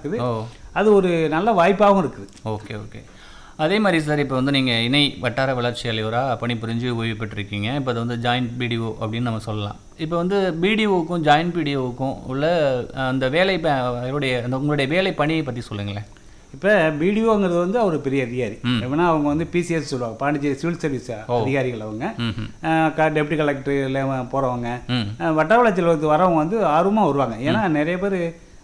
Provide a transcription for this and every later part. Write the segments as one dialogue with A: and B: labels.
A: இருக்குது
B: ஓ
A: அது ஒரு நல்ல வாய்ப்பாகவும் இருக்குது
B: ஓகே ஓகே அதே மாதிரி சார் இப்போ வந்து நீங்கள் இணை வட்டார வளர்ச்சி அலுவலராக பணிபுரிஞ்சு ஓய்வு பெற்றிருக்கீங்க இப்போ அது வந்து ஜாயிண்ட் பிடிஓ அப்படின்னு நம்ம சொல்லலாம் இப்போ வந்து பிடிஓக்கும் ஜாயிண்ட் பிடிஓவுக்கும் உள்ள அஹ், அந்த வேலை ப- அவருடைய அந்த உங்களுடைய வேலை பணியை பற்றி சொல்லுங்களேன்
A: இப்போ பிடிஓங்கிறது வந்து அவர் பெரிய அதிகாரி எப்படின்னா அவங்க வந்து பிசிஎஸ் சொல்லுவாங்க பாண்டிச்சேரி சிவில் சர்வீஸ் அதிகாரிகள் அவங்க
B: ம்ஹும்.
A: டெப்டி கலெக்டரில் போகிறவங்க
B: ம்
A: வட்டார வளர்ச்சி அலுவலகத்துக்கு வரவங்க வந்து ஆர்வமாக வருவாங்க ஏன்னா நிறைய பேர்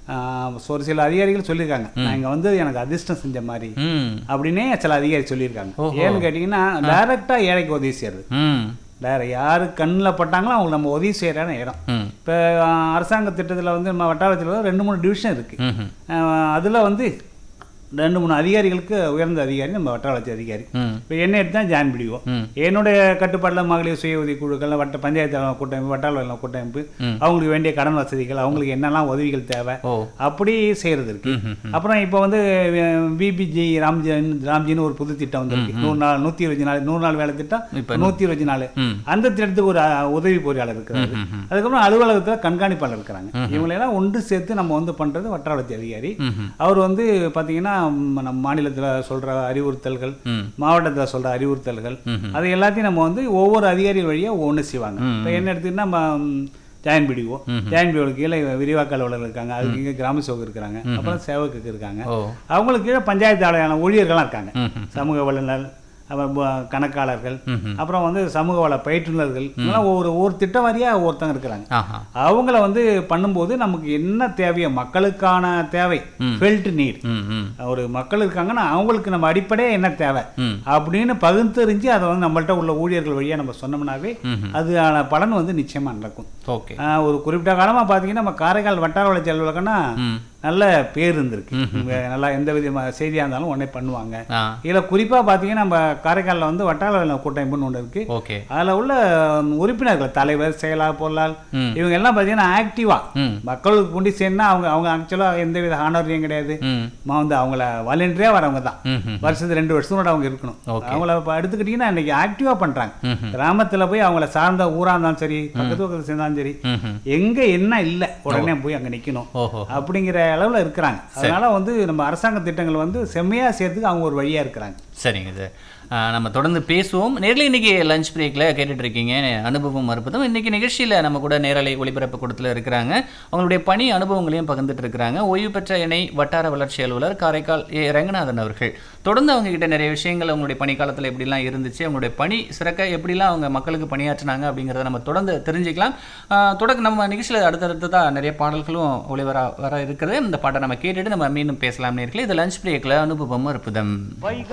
A: ஒரு சில அதிகாரிகள் சொல்லியிருக்காங்க நான் இங்கே வந்து எனக்கு அதிர்ஷ்டம் செஞ்ச மாதிரி
B: ம்
A: அப்படின்னே சில அதிகாரி சொல்லியிருக்காங்க
B: ஓஹோ.
A: ஏன்னு கேட்டிங்கன்னா டைரெக்டாக ஏழைக்கு உதவி செய்யறது
B: ம்
A: வேற யாரு கண்ணில் பட்டாங்களோ அவங்களுக்கு நம்ம உதவி செய்யறான இடம்
B: ம்
A: இப்போ அரசாங்க திட்டத்தில் வந்து நம்ம வட்டாரத்தில் ரெண்டு மூணு டிவிஷன் இருக்குது
B: ம்ஹும்.
A: அதில் வந்து ரெண்டு மூணு அதிகாரிகளுக்கு உயர்ந்த அதிகாரி நம்ம வட்டார வளர்ச்சி அதிகாரி
B: ம்
A: இப்போ என்ன எடுத்து தான் ஜாயின் பிடிவோம்
B: ம்
A: என்னுடைய கட்டுப்பாட்டில் மகளிர் சுய உதவி குழுக்கள் வட்ட பஞ்சாயத்து அளவு கூட்டமைப்பு வட்டார அளவு கூட்டமைப்பு
B: ம்.
A: அவங்களுக்கு வேண்டிய கடன் வசதிகள் அவங்களுக்கு என்னெல்லாம் உதவிகள் தேவை
B: ஓ
A: அப்படி செய்கிறது இருக்கு
B: ம் ம்
A: அப்புறம் இப்போ வந்து பிபிஜி ராம்ஜி ராம்ஜின்னு ஒரு புது திட்டம் வந்திருக்கு நூறு நாள் நூற்றி இருபது நாள் நூறு நாள் வேலை திட்டம்
B: இப்போ
A: நூற்றி இருபது நாள்
B: ம்
A: அந்த திட்டத்துக்கு ஒரு அஹ், உதவி பொறியாளர் இருக்கிறாரு
B: ம், ம்.
A: அதுக்கப்புறம் அலுவலகத்தில் கண்காணிப்பாளர் இருக்கிறாங்க இவங்களெல்லாம் ஒன்று சேர்த்து நம்ம வந்து பண்ணுறது வட்டார வளர்ச்சி அதிகாரி
B: ம்ஹும்.
A: அவர் வந்து பார்த்தீங்கன்னா ம், நம்ம மாநிலத்தில் சொல்கிற அறிவுறுத்தல்கள்
B: ம்
A: மாவட்டத்தில் சொல்கிற அறிவுறுத்தல்கள்
B: ம்ஹும்.
A: அது எல்லாத்தையும் நம்ம வந்து ஒவ்வொரு அதிகாரிகள் வழியாக ஒன்று செய்வாங்க இப்போ என்ன எடுத்துக்கிட்டா நம்ம ம், ஜாயின் பிடிஓ ஜாயின் பிடிஓக்கு கீழே விரிவாக்க அலுவலர் இருக்காங்க அதுக்கு கீழே கிராம சோக்கு இருக்கிறாங்க அப்புறம் சேவக்குக்கு இருக்காங்க
B: ஓ
A: அவங்களுக்கு கீழே பஞ்சாயத்து ஆலையான ஊழியர்கள்லாம் இருக்காங்க
B: ம்ஹும்.
A: சமூக வல்லுநர் அப்புறம் ப- கணக்காளர்கள்
B: ம்ஹும்.
A: அப்புறம் வந்து சமூக வள பயிற்றுனர்கள் இதெல்லாம் ஒவ்வொரு ஒவ்வொரு திட்டம் வாரியாக ஒவ்வொருத்தங்க இருக்கிறாங்க
B: ஆஹா
A: அவங்கள வந்து பண்ணும்போது நமக்கு என்ன தேவையோ மக்களுக்கான தேவை ஃபெல்ட் நீட்
B: ம் ம்
A: ஒரு மக்கள் இருக்காங்கன்னா அவங்களுக்கு நம்ம அடிப்படையாக என்ன தேவை
B: ம்
A: அப்படின்னு பகுத்தறிஞ்சு அதை வந்து நம்மள்ட்ட உள்ள ஊழியர்கள் வழியாக நம்ம சொன்னோம்னாவே
B: ம்ஹும்.
A: அதுக்கான பலன் வந்து நிச்சயமாக நடக்கும்
B: ஓகே
A: ஆஹ் ஒரு குறிப்பிட்ட காலமாக பார்த்தீங்கன்னா நம்ம காரைக்கால் வட்டார வளர்ச்சி அலுவலகம்னா
B: ம்
A: நல்ல பேர் இருந்திருக்கு இவங்க நல்லா எந்த விதமான செய்தியாக இருந்தாலும் உடனே பண்ணுவாங்க
B: ஆ
A: இதில் குறிப்பாக பார்த்தீங்கன்னா நம்ம காரைக்காலில் வந்து வட்டார வளர்ச்சி கூட்டமைப்புன்னு ஒன்று இருக்குது
B: ஓகே
A: அதில் உள்ள உம், உறுப்பினர்கள் தலைவர் செயலாளர் பொருளாளர்
B: ம்.
A: இவங்க எல்லாம் பார்த்தீங்கன்னா ஆக்டிவாக
B: ம்
A: மக்களுக்கு கொண்டு சேர்னா அவங்க அவங்க ஆக்சுவலாக எந்த வித ஆனரியம் கிடையாது
B: ம்
A: மா வந்து அவங்கள வாலண்டியராக வரவங்க தான்
B: ம் ம்
A: வருஷத்துக்கு ரெண்டு வருஷத்தோட அவங்க இருக்கணும்
B: Okay.
A: அவங்கள இப்போ எடுத்துக்கிட்டிங்கன்னா இன்னைக்கு ஆக்டிவாக பண்ணுறாங்க
B: ம்ஹும்.
A: கிராமத்தில் போய் அவங்கள சார்ந்த ஊராக இருந்தாலும் சரி பக்கத்து பக்கத்தில் சேர்ந்தாலும் சரி
B: ம்ஹும்.
A: எங்கே என்ன இல்லை உடனே போய் அங்கே நிற்கணும்
B: ஓஹோ
A: அப்படிங்கிற அளவில் இருக்கிறாங்க அதனால வந்து நம்ம அரசாங்க திட்டங்கள் வந்து செம்மையாக சேர்த்துக்கு அவங்க ஒரு வழியாக இருக்கிறாங்க
B: சரிங்க சார் ஆ, நம்ம தொடர்ந்து பேசுவோம் நேரில் இன்னைக்கு லஞ்ச் பிரேக்கில் கேட்டுட்டு இருக்கீங்க அனுபவம் அற்புதம் இன்னைக்கு நிகழ்ச்சியில் நம்ம கூட நேரலை ஒளிபரப்பு கூடத்தில் இருக்கிறாங்க அவங்களுடைய பணி அனுபவங்களையும் பகிர்ந்துட்டு இருக்கிறாங்க ஓய்வு பெற்ற இணை வட்டார வளர்ச்சி அலுவலர் காரைக்கால் ஏ ரங்கநாதன் அவர்கள் தொடர்ந்து அவங்க கிட்ட நிறைய விஷயங்கள் அவங்களுடைய பணி காலத்தில் எப்படிலாம் இருந்துச்சு அவங்களுடைய பணி சிறக்க எப்படிலாம் அவங்க மக்களுக்கு பணியாற்றினாங்க அப்படிங்கிறத நம்ம தொடர்ந்து தெரிஞ்சுக்கலாம் ஆ, தொடக்க நம்ம நிகழ்ச்சியில் அடுத்தடுத்ததாக நிறைய பாடல்களும் ஒளிவர வர இருக்கிறது இந்த பாட்டை நம்ம கேட்டுட்டு நம்ம மீண்டும் பேசலாம் நேர்களே இது லஞ்ச் பிரேக்கில் அனுபவம் அற்புதம்